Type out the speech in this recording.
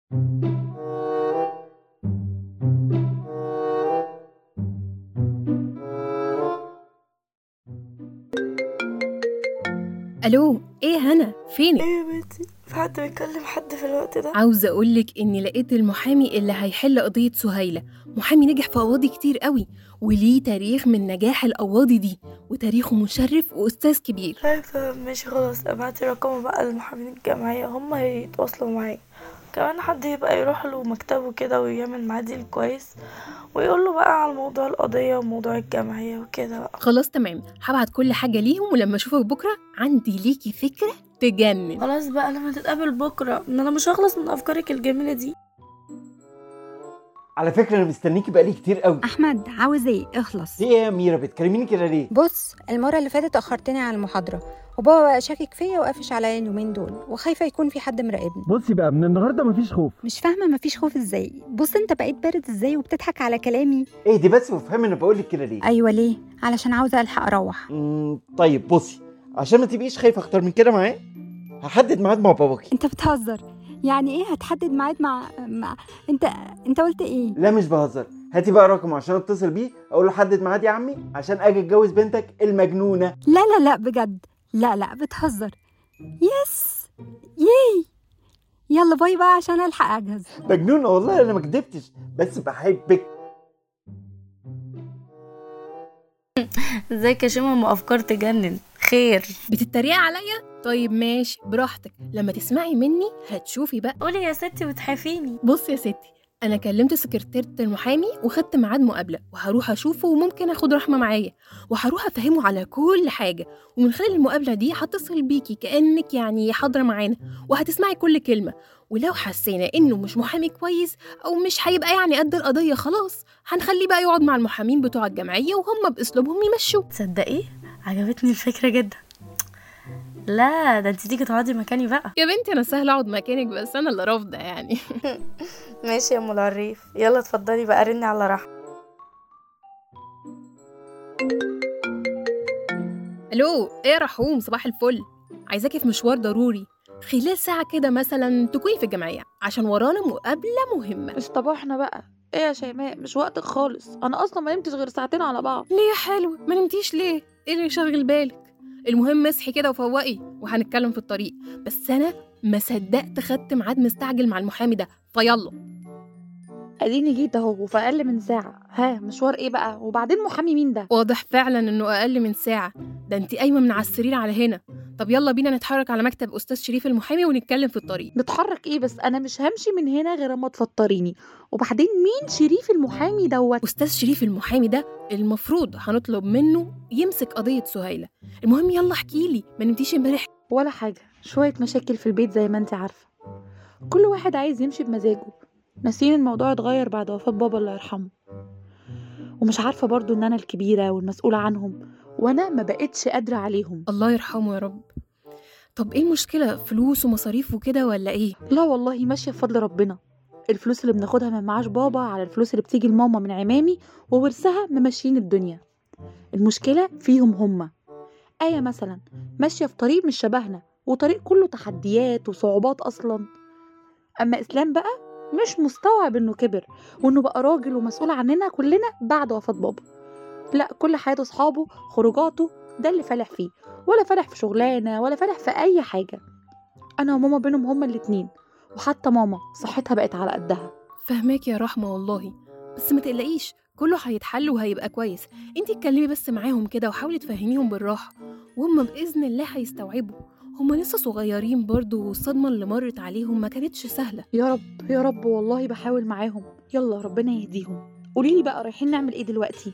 الو ايه هنا فينك ايه يا بنتي في حد بيكلم حد في الوقت ده عاوزه اقولك اني لقيت المحامي اللي هيحل قضيه سهيله محامي نجح في قواضي كتير قوي وليه تاريخ من نجاح القواضي دي وتاريخه مشرف واستاذ كبير طيب تمام ماشي خلاص ابعتي رقمه بقى للمحامين الجامعية هم هيتواصلوا معايا كمان حد يبقى يروح له مكتبه كده ويعمل معاه ديل كويس ويقول له بقى على موضوع القضية وموضوع الجمعية وكده بقى خلاص تمام هبعت كل حاجه ليهم ولما اشوفك بكره عندي ليكي فكره تجنن خلاص بقى لما تتقابل بكرة ان انا مش هخلص من افكارك الجميلة دي على فكره انا مستنيكي بقالي كتير قوي احمد عاوز ايه اخلص في ايه يا ميرا بتكلميني كده ليه بص المره اللي فاتت اخرتني على المحاضره وبابا بقى شاكك فيا وقافش عليا اليومين دول وخايفه يكون في حد مراقبني بصي بقى من النهارده مفيش خوف مش فاهمه مفيش خوف ازاي بص انت بقيت بارد ازاي وبتضحك على كلامي ايه دي بس وافهمي انا بقول لك كده ليه ايوه ليه علشان عاوزه الحق اروح مم، طيب بصي عشان ما تبقيش خايفه اكتر من كده معاه هحدد ميعاد مع باباكي انت بتهزر يعني ايه هتحدد ميعاد مع... مع انت انت قلت ايه لا مش بهزر هاتي بقى رقمه عشان اتصل بيه اقول له حدد ميعاد يا عمي عشان اجي اتجوز بنتك المجنونه لا لا لا بجد لا لا بتهزر يس ياي يلا باي بقى عشان الحق اجهز مجنونه والله انا ما كدبتش بس بحبك ازيك يا شمم افكار تجنن خير بتتريق عليا طيب ماشي براحتك لما تسمعي مني هتشوفي بقى قولي يا ستي وتحافيني بص يا ستي انا كلمت سكرتيرة المحامي وخدت ميعاد مقابله وهروح اشوفه وممكن اخد رحمه معايا وهروح افهمه على كل حاجه ومن خلال المقابله دي هتصل بيكي كانك يعني حاضره معانا وهتسمعي كل كلمه ولو حسينا انه مش محامي كويس او مش هيبقى يعني قد القضيه خلاص هنخليه بقى يقعد مع المحامين بتوع الجمعيه وهم باسلوبهم يمشوه تصدقي عجبتني الفكرة جدا لا ده انت تيجي تقعدي مكاني بقى يا بنتي انا سهل اقعد مكانك بس انا اللي رافضه يعني ماشي يا ام العريف يلا اتفضلي بقى رني على راحة الو ايه يا رحوم صباح الفل عايزاكي في مشوار ضروري خلال ساعة كده مثلا تكوني في الجمعية عشان ورانا مقابلة مهمة اصطبحنا بقى ايه يا شيماء مش وقتك خالص انا اصلا ما نمتش غير ساعتين على بعض ليه يا حلو ما نمتيش ليه ايه اللي يشغل بالك المهم اصحي كده وفوقي وهنتكلم في الطريق بس انا ما صدقت خدت ميعاد مستعجل مع المحامي ده فيلا اديني جيت اهو وفي اقل من ساعه ها مشوار ايه بقى وبعدين محامي مين ده واضح فعلا انه اقل من ساعة ده انت قايمة من على السرير على هنا طب يلا بينا نتحرك على مكتب استاذ شريف المحامي ونتكلم في الطريق نتحرك ايه بس انا مش همشي من هنا غير اما تفطريني وبعدين مين شريف المحامي دوت استاذ شريف المحامي ده المفروض هنطلب منه يمسك قضية سهيلة المهم يلا احكيلي ما نمتيش امبارح ولا حاجه شويه مشاكل في البيت زي ما انت عارفه كل واحد عايز يمشي بمزاجه ناسين الموضوع اتغير بعد وفاه بابا الله يرحمه ومش عارفه برضو ان انا الكبيره والمسؤوله عنهم وانا ما بقتش قادره عليهم الله يرحمه يا رب طب ايه المشكلة فلوس ومصاريف وكده ولا ايه لا والله ماشيه بفضل ربنا الفلوس اللي بناخدها من معاش بابا على الفلوس اللي بتيجي لماما من عمامي وورثها ممشيين الدنيا المشكله فيهم هما آية مثلا ماشية في طريق مش شبهنا وطريق كله تحديات وصعوبات أصلا أما إسلام بقى مش مستوعب إنه كبر وإنه بقى راجل ومسؤول عننا كلنا بعد وفاة بابا لا كل حياته صحابه خروجاته ده اللي فالح فيه ولا فالح في شغلانة ولا فالح في أي حاجة أنا وماما بينهم هما الاتنين وحتى ماما صحتها بقت على قدها فهماك يا رحمة والله بس ما تقلقيش كله هيتحل وهيبقى كويس انتي اتكلمي بس معاهم كده وحاولي تفهميهم بالراحة وهم بإذن الله هيستوعبوا هما لسه صغيرين برضو والصدمة اللي مرت عليهم ما كانتش سهلة يا رب يا رب والله بحاول معاهم يلا ربنا يهديهم قوليلي بقى رايحين نعمل ايه دلوقتي